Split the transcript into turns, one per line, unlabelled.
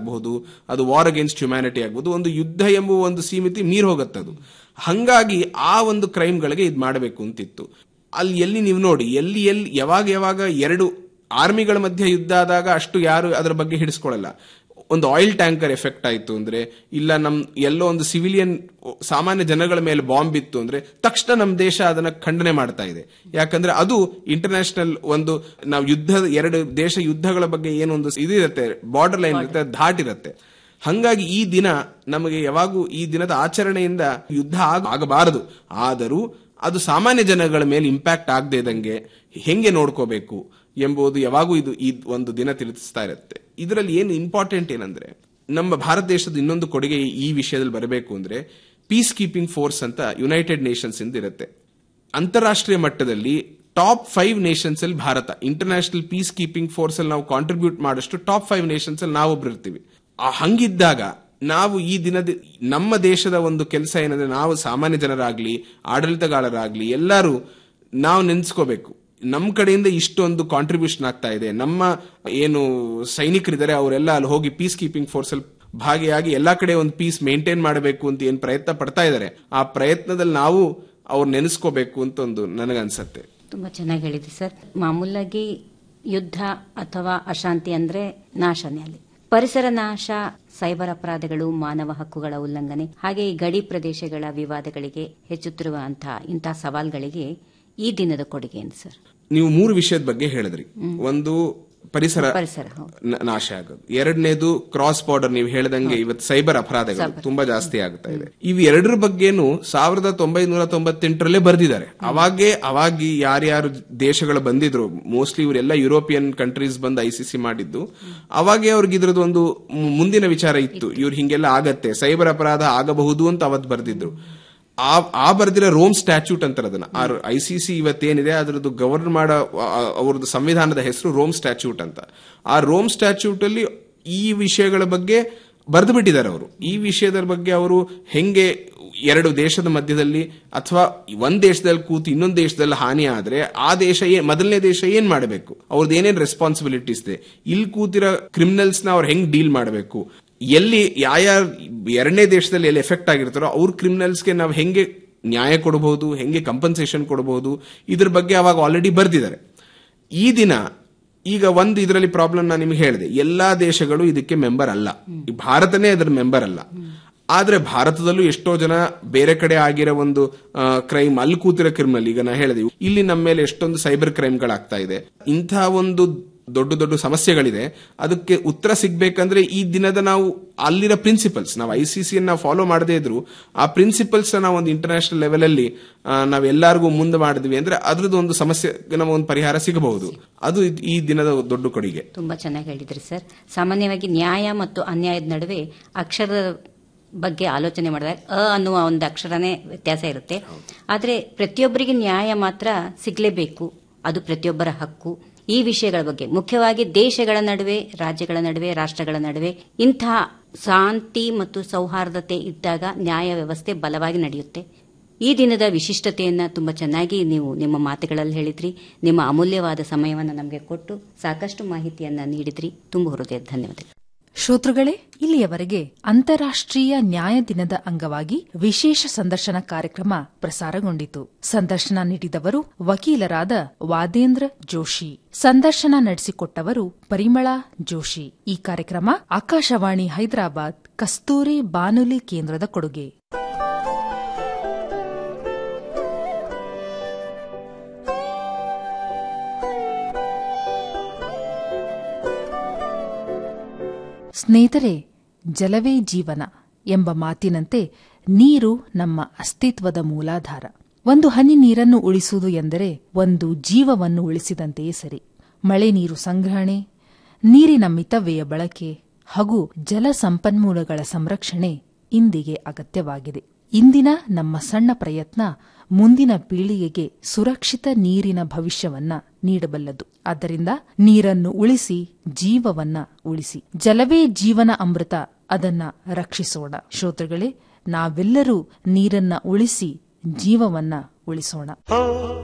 ಆಗಬಹುದು ಅದು war against humanity ಆಗಬಹುದು ಒಂದು ಯುದ್ಧ ಎಂಬುವ ಒಂದು ಸೀಮಿತಿ ಮೀರ್ ಹೋಗುತ್ತದು ಹಂಗಾಗಿ ಆ ಒಂದು ಕ್ರೈಮ್ಗಳಿಗೆ ಇದು ಮಾಡಬೇಕು ಅಂತಿತ್ತು ಅಲ್ಲಿ ಎಲ್ಲಿ ನೀವು ನೋಡಿ ಎಲ್ಲಿ ಎಲ್ಲಿ ಯಾವಾಗ ಯಾವಾಗ ಎರಡು ಆರ್ಮಿಗಳ ಮಧ್ಯೆ ಯುದ್ಧ ಆದಾಗ ಅಷ್ಟು ಯಾರು ಅದರ ಬಗ್ಗೆ ಹಿಡಿಸ್ಕೊಳ್ಳಲ್ಲ ಒಂದು ಆಯಿಲ್ ಟ್ಯಾಂಕರ್ ಎಫೆಕ್ಟ್ ಆಯ್ತು ಅಂದ್ರೆ ಇಲ್ಲ ನಮ್ ಎಲ್ಲೋ ಒಂದು ಸಿವಿಲಿಯನ್ ಸಾಮಾನ್ಯ ಜನಗಳ ಮೇಲೆ ಬಾಂಬ್ ಇತ್ತು ಅಂದ್ರೆ ತಕ್ಷಣ ನಮ್ಮ ದೇಶ ಅದನ್ನ ಖಂಡನೆ ಮಾಡ್ತಾ ಇದೆ ಯಾಕಂದ್ರೆ ಅದು ಇಂಟರ್ನ್ಯಾಷನಲ್ ಒಂದು ನಾವು ಯುದ್ಧ ಎರಡು ದೇಶ ಯುದ್ಧಗಳ ಬಗ್ಗೆ ಏನೊಂದು ಇದಿರುತ್ತೆ ಬಾರ್ಡರ್ ಲೈನ್ ಇರುತ್ತೆ ಧಾಟ್ ಇರುತ್ತೆ ಹಂಗಾಗಿ ಈ ದಿನ ನಮಗೆ ಯಾವಾಗೂ ಈ ದಿನದ ಆಚರಣೆಯಿಂದ ಯುದ್ಧ ಆಗ- ಆಗಬಾರದು ಆದರೂ ಅದು ಸಾಮಾನ್ಯ ಜನಗಳ ಮೇಲೆ ಇಂಪ್ಯಾಕ್ಟ್ ಆಗದೆ ಇದ್ದಂಗೆ ಹೆಂಗೆ ನೋಡ್ಕೋಬೇಕು ಎಂಬುದು ಯಾವಾಗೂ ಇದು ಈ ಒಂದು ದಿನ ತಿಳಿಸ್ತಾ ಇರುತ್ತೆ ಇದರಲ್ಲಿ ಏನು ಇಂಪಾರ್ಟೆಂಟ್ ಏನಂದ್ರೆ ನಮ್ಮ ಭಾರತ ದೇಶದ ಇನ್ನೊಂದು ಕೊಡುಗೆ ಈ ವಿಷಯದಲ್ಲಿ ಬರಬೇಕು ಅಂದ್ರೆ ಪೀಸ್ ಕೀಪಿಂಗ್ ಫೋರ್ಸ್ ಅಂತ ಯುನೈಟೆಡ್ ನೇಷನ್ಸ್ ಇಂದ ಇರುತ್ತೆ ಅಂತಾರಾಷ್ಟ್ರೀಯ ಮಟ್ಟದಲ್ಲಿ ಟಾಪ್ ಫೈವ್ ನೇಷನ್ಸ್ ಅಲ್ಲಿ ಭಾರತ ಇಂಟರ್ನ್ಯಾಷನಲ್ ಪೀಸ್ ಕೀಪಿಂಗ್ ಫೋರ್ಸ್ ಅಲ್ಲಿ ನಾವು ಕಾಂಟ್ರಿಬ್ಯೂಟ್ ಮಾಡಷ್ಟು ಟಾಪ್ ಫೈವ್ ನೇಷನ್ಸ್ ಅಲ್ಲಿ ನಾವೊಬ್ರು ಇರ್ತೀವಿ ಆ ಹಂಗಿದ್ದಾಗ ನಾವು ಈ ದಿನದ ನಮ್ಮ ದೇಶದ ಒಂದು ಕೆಲಸ ಏನಂದ್ರೆ ನಾವು ಸಾಮಾನ್ಯ ಜನರಾಗ್ಲಿ ಆಡಳಿತಗಾರರಾಗ್ಲಿ ಎಲ್ಲರೂ ನಾವು ನೆನ್ಸ್ಕೋಬೇಕು ನಮ್ಮ ಕಡೆಯಿಂದ ಇಷ್ಟೊಂದು ಕಾಂಟ್ರಿಬ್ಯೂಷನ್ ಆಗ್ತಾ ಇದೆ ನಮ್ಮ ಏನು ಸೈನಿಕರಿದ್ದಾರೆ ಅವರೆಲ್ಲ ಅಲ್ಲಿ ಹೋಗಿ ಪೀಸ್ ಕೀಪಿಂಗ್ ಫೋರ್ಸ್ ಅಲ್ಲಿ ಭಾಗಿಯಾಗಿ ಎಲ್ಲಾ ಕಡೆ ಒಂದು ಪೀಸ್ ಮೇಂಟೈನ್ ಮಾಡಬೇಕು ಅಂತ ಏನ್ ಪ್ರಯತ್ನ ಪಡ್ತಾ ಇದ್ದಾರೆ ಆ ಪ್ರಯತ್ನದಲ್ಲಿ ನಾವು ಅವ್ರು ನೆನೆಸ್ಕೋಬೇಕು ಅಂತ ಒಂದು ನನಗನ್ಸತ್ತೆ
ತುಂಬಾ ಚೆನ್ನಾಗಿ ಹೇಳಿದ್ರಿ ಸರ್ ಮಾಮೂಲಾಗಿ ಯುದ್ಧ ಅಥವಾ ಅಶಾಂತಿ ಅಂದ್ರೆ ನಾಶನೇ ಅಲ್ಲಿ ಪರಿಸರ ನಾಶ ಸೈಬರ್ ಅಪರಾಧಗಳು ಮಾನವ ಹಕ್ಕುಗಳ ಉಲ್ಲಂಘನೆ ಹಾಗೆ ಈ ಗಡಿ ಪ್ರದೇಶಗಳ ವಿವಾದಗಳಿಗೆ ಹೆಚ್ಚುತ್ತಿರುವಂತಹ ಇಂತಹ ಸವಾಲ್ಗಳಿಗೆ ಈ ದಿನದ ಕೊಡುಗೆ ಏನು ಸರ್
ನೀವು ಮೂರು ವಿಷಯದ ಬಗ್ಗೆ ಹೇಳಿದ್ರಿ ಒಂದು ಪರಿಸರ
ಪರಿಸರ ಹೌದು.
ನ- ನಾಶ ಆಗೋದು ಎರಡನೇದು ಕ್ರಾಸ್ ಬಾರ್ಡರ್ ನೀವು ಹೇಳ್ದಂಗೆ ಇವತ್ತು ಸೈಬರ್ ಅಪರಾಧಗಳು ತುಂಬಾ ಜಾಸ್ತಿ ಆಗ್ತಾ ಇದೆ ಇವು ಎರಡರ ಬಗ್ಗೆನು ಸಾವಿರದ ಒಂಬೈನೂರ ತೊಂಬತ್ತೆಂಟರಲ್ಲೇ ಬರೆದಿದ್ದಾರೆ ಅವಾಗೇ ಅವಾಗಿ ಯಾರ್ಯಾರು ದೇಶಗಳು ಬಂದಿದ್ರು ಮೋಸ್ಟ್ಲಿ ಇವರೆಲ್ಲ ಯುರೋಪಿಯನ್ ಕಂಟ್ರೀಸ್ ಬಂದು ಐ ಸಿ ಸಿ ಮಾಡಿದ್ದು ಅವಾಗೇ ಅವ್ರಿಗೆ ಇದ್ರದ್ದು ಒಂದು ಮು- ಮುಂದಿನ ವಿಚಾರ ಇತ್ತು ಇವ್ರು ಹಿಂಗೆಲ್ಲ ಆಗತ್ತೆ ಸೈಬರ್ ಅಪರಾಧ ಆಗಬಹುದು ಅಂತ ಅವತ್ತು ಬರೆದಿದ್ರು ಆ ಆ ಬರ್ದಿರೋ ರೋಮ್ ಸ್ಟ್ಯಾಚ್ಯೂಟ್ ಅಂತಾರೆ ಅದನ್ನ ಆ ಐ ಸಿ ಸಿ ಇವತ್ತೇನಿದೆ ಅದರದ್ದು ಗವರ್ನ್ ಮಾಡೋ ಆ- ಅವ್ರದ್ದು ಸಂವಿಧಾನದ ಹೆಸರು ರೋಮ್ ಸ್ಟ್ಯಾಚ್ಯೂಟ್ ಅಂತ ಆ ರೋಮ್ ಸ್ಟ್ಯಾಚ್ಯೂಟ್ ಅಲ್ಲಿ ಈ ವಿಷಯಗಳ ಬಗ್ಗೆ ಬರೆದು ಬಿಟ್ಟಿದ್ದಾರೆ ಅವರು ಈ ವಿಷಯದ ಬಗ್ಗೆ ಅವರು ಹೆಂಗೆ ಎರಡು ದೇಶದ ಮಧ್ಯದಲ್ಲಿ ಅಥವಾ ಒಂದ್ ದೇಶದಲ್ಲಿ ಕೂತು ಇನ್ನೊಂದು ದೇಶದಲ್ಲಿ ಹಾನಿ ಆದ್ರೆ ಆ ದೇಶ ಏನ್ ಮೊದಲನೇ ದೇಶ ಏನ್ ಮಾಡಬೇಕು ಅವ್ರದ್ದು ಏನೇನ್ ರೆಸ್ಪಾನ್ಸಿಬಿಲಿಟೀಸ್ ಇದೆ ಇಲ್ಲಿ ಕೂತಿರೋ ಕ್ರಿಮಿನಲ್ಸ್ ನ ಅವ್ರು ಹೆಂಗ್ ಡೀಲ್ ಮಾಡಬೇಕು ಎಲ್ಲಿ ಯಾರ್ಯಾರ ಎರಡನೇ ದೇಶದಲ್ಲಿ ಎಲ್ಲಿ ಎಫೆಕ್ಟ್ ಆಗಿರ್ತಾರೋ ಅವ್ರ ಕ್ರಿಮಿನಲ್ಸ್ಗೆ ನಾವು ಹೆಂಗೆ ನ್ಯಾಯ ಕೊಡಬಹುದು ಹೆಂಗೆ ಕಂಪನ್ಸೇಷನ್ ಕೊಡಬಹುದು ಇದ್ರ ಬಗ್ಗೆ ಅವಾಗ ಆಲ್ರೆಡಿ ಬರ್ದಿದ್ದಾರೆ ಈ ದಿನ ಈಗ ಒಂದು ಇದರಲ್ಲಿ ಪ್ರಾಬ್ಲಮ್ ನಾನು ನಿಮ್ಗೆ ಹೇಳಿದೆ ಎಲ್ಲಾ ದೇಶಗಳು ಇದಕ್ಕೆ ಮೆಂಬರ್ ಅಲ್ಲ ಈ ಭಾರತನೇ ಅದರ ಮೆಂಬರ್ ಅಲ್ಲ ಆದ್ರೆ ಭಾರತದಲ್ಲೂ ಎಷ್ಟೋ ಜನ ಬೇರೆ ಕಡೆ ಆಗಿರೋ ಒಂದು ಕ್ರೈಮ್ ಅಲ್ಲಿ ಕೂತಿರೋ ಕ್ರಿಮಿನಲ್ ಈಗ ನಾ ಹೇಳಿದೆ ಇಲ್ಲಿ ನಮ್ಮ ಮೇಲೆ ಎಷ್ಟೊಂದು ಸೈಬರ್ ಕ್ರೈಮ್ಗಳಾಗ್ತಾ ಇದೆ ಇಂಥ ಒಂದು ದೊಡ್ಡ ದೊಡ್ಡ ಸಮಸ್ಯೆಗಳಿದೆ ಅದಕ್ಕೆ ಉತ್ತರ ಸಿಗ್ಬೇಕಂದ್ರೆ ಈ ದಿನದ ನಾವು ಅಲ್ಲಿರೋ ಪ್ರಿನ್ಸಿಪಲ್ಸ್ ನಾವು ಐ ಸಿ ಸಿ ನಾವು ಫಾಲೋ ಮಾಡದೇ ಇದ್ರು ಆ ಪ್ರಿನ್ಸಿಪಲ್ಸ್ ನಾವು ಒಂದು ಇಂಟರ್ನ್ಯಾಷನಲ್ ಲೆವೆಲ್ ಅಲ್ಲಿ ನಾವು ಎಲ್ಲರಿಗೂ ಮುಂದೆ ಮಾಡಿದ್ವಿ ಅಂದ್ರೆ ಅದ್ರದ್ದು ಒಂದು ಸಮಸ್ಯೆ ನಮಗೆ ಒಂದು ಪರಿಹಾರ ಸಿಗಬಹುದು ಅದು ಇದ್- ಈ ದಿನದ ದೊಡ್ಡ ಕೊಡುಗೆ
ತುಂಬಾ ಚೆನ್ನಾಗಿ ಹೇಳಿದ್ರಿ ಸರ್ ಸಾಮಾನ್ಯವಾಗಿ ನ್ಯಾಯ ಮತ್ತು ಅನ್ಯಾಯದ ನಡುವೆ ಅಕ್ಷರದ ಬಗ್ಗೆ ಆಲೋಚನೆ ಮಾಡಿದಾಗ ಅ ಅನ್ನುವ ಒಂದು ಅಕ್ಷರನೇ ವ್ಯತ್ಯಾಸ ಇರುತ್ತೆ ಆದರೆ ಪ್ರತಿಯೊಬ್ಬರಿಗೆ ನ್ಯಾಯ ಮಾತ್ರ ಸಿಗಲೇಬೇಕು ಅದು ಪ್ರತಿಯೊಬ್ಬರ ಹಕ್ಕು ಈ ವಿಷಯಗಳ ಬಗ್ಗೆ ಮುಖ್ಯವಾಗಿ ದೇಶಗಳ ನಡುವೆ ರಾಜ್ಯಗಳ ನಡುವೆ ರಾಷ್ಟ್ರಗಳ ನಡುವೆ ಇಂತಹ ಶಾಂತಿ ಮತ್ತು ಸೌಹಾರ್ದತೆ ಇದ್ದಾಗ ನ್ಯಾಯ ವ್ಯವಸ್ಥೆ ಬಲವಾಗಿ ನಡೆಯುತ್ತೆ ಈ ದಿನದ ವಿಶಿಷ್ಟತೆಯನ್ನ ತುಂಬಾ ಚೆನ್ನಾಗಿ ನೀವು ನಿಮ್ಮ ಮಾತುಗಳಲ್ಲಿ ಹೇಳಿದ್ರಿ ನಿಮ್ಮ ಅಮೂಲ್ಯವಾದ ಸಮಯವನ್ನು ನಮಗೆ ಕೊಟ್ಟು ಸಾಕಷ್ಟು ಮಾಹಿತಿಯನ್ನ ನೀಡಿದ್ರಿ ತುಂಬ ಹೃದಯದ ಧನ್ಯವಾದಗಳು
ಶ್ರೋತೃಗಳೇ ಇಲ್ಲಿಯವರೆಗೆ ಅಂತಾರಾಷ್ಟ್ರೀಯ ನ್ಯಾಯ ದಿನದ ಅಂಗವಾಗಿ ವಿಶೇಷ ಸಂದರ್ಶನ ಕಾರ್ಯಕ್ರಮ ಪ್ರಸಾರಗೊಂಡಿತು ಸಂದರ್ಶನ ನೀಡಿದವರು ವಕೀಲರಾದ ವಾದೇಂದ್ರ ಜೋಶಿ ಸಂದರ್ಶನ ನಡೆಸಿಕೊಟ್ಟವರು ಪರಿಮಳಾ ಜೋಶಿ ಈ ಕಾರ್ಯಕ್ರಮ ಆಕಾಶವಾಣಿ ಹೈದರಾಬಾದ್ ಕಸ್ತೂರಿ ಬಾನುಲಿ ಕೇಂದ್ರದ ಕೊಡುಗೆ ಸ್ನೇಹಿತರೆ ಜಲವೇ ಜೀವನ ಎಂಬ ಮಾತಿನಂತೆ ನೀರು ನಮ್ಮ ಅಸ್ತಿತ್ವದ ಮೂಲಾಧಾರ ಒಂದು ಹನಿ ನೀರನ್ನು ಉಳಿಸುವುದು ಎಂದರೆ ಒಂದು ಜೀವವನ್ನು ಉಳಿಸಿದಂತೆಯೇ ಸರಿ ಮಳೆ ನೀರು ಸಂಗ್ರಹಣೆ ನೀರಿನ ಮಿತವ್ಯಯ ಬಳಕೆ ಹಾಗೂ ಜಲ ಸಂಪನ್ಮೂಲಗಳ ಸಂರಕ್ಷಣೆ ಇಂದಿಗೆ ಅಗತ್ಯವಾಗಿದೆ ಇಂದಿನ ನಮ್ಮ ಸಣ್ಣ ಪ್ರಯತ್ನ ಮುಂದಿನ ಪೀಳಿಗೆಗೆ ಸುರಕ್ಷಿತ ನೀರಿನ ಭವಿಷ್ಯವನ್ನ ನೀಡಬಲ್ಲದು ಆದ್ದರಿಂದ ನೀರನ್ನು ಉಳಿಸಿ ಜೀವವನ್ನ ಉಳಿಸಿ ಜಲವೇ ಜೀವನ ಅಮೃತ ಅದನ್ನ ರಕ್ಷಿಸೋಣ ಶ್ರೋತೃಗಳೇ ನಾವೆಲ್ಲರೂ ನೀರನ್ನ ಉಳಿಸಿ ಜೀವವನ್ನ ಉಳಿಸೋಣ